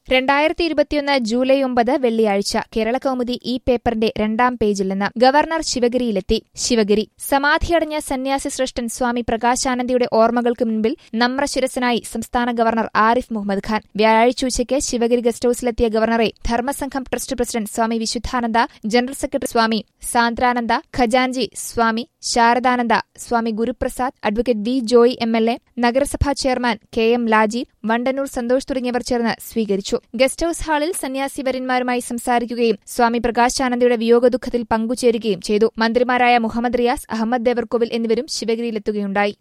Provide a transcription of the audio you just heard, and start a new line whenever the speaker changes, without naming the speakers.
രണ്ടായിരത്തി ഇരുപത്തിയൊന്ന് ജൂലൈ ഒമ്പത് വെള്ളിയാഴ്ച കേരളകൗമുദി ഈ പേപ്പറിന്റെ രണ്ടാം പേജിൽ നിന്ന് ഗവർണർ ശിവഗിരിയിലെത്തി ശിവഗിരി സമാധിയടഞ്ഞ സന്യാസി ശ്രേഷ്ഠൻ സ്വാമി പ്രകാശാനന്ദയുടെ ഓർമ്മകൾക്ക് മുൻപിൽ നമ്രശിരസനായി സംസ്ഥാന ഗവർണർ ആരിഫ് മുഹമ്മദ് ഖാൻ വ്യാഴാഴ്ച ഉച്ചയ്ക്ക് ശിവഗിരി ഗസ്റ്റ് ഹൌസിലെത്തിയ ഗവർണറെ Dharmasangham trust president Swami Vishudhananda general secretary Swami Sandrananda ഖജാൻജി Swami Sharadananda Swami Guruprasad advocate V Joy M L A നഗരസഭാ chairman K M Laji Vandannoor Santhosh തുടങ്ങിയവർ ചേർന്ന് സ്വീകരിച്ചു ഗസ്റ്റ് ഹൌസ് ഹാളിൽ സന്യാസിവര്യന്മാരുമായി സംസാരിക്കുകയും സ്വാമി പ്രകാശാനന്ദയുടെ വിയോഗദുഃഖത്തിൽ പങ്കുചേരുകയും ചെയ്തു മന്ത്രിമാരായ മുഹമ്മദ് റിയാസ് അഹമ്മദ് ദേവർകോവിൽ എന്നിവരും ശിവഗിരിയിലെത്തുകയുണ്ടായി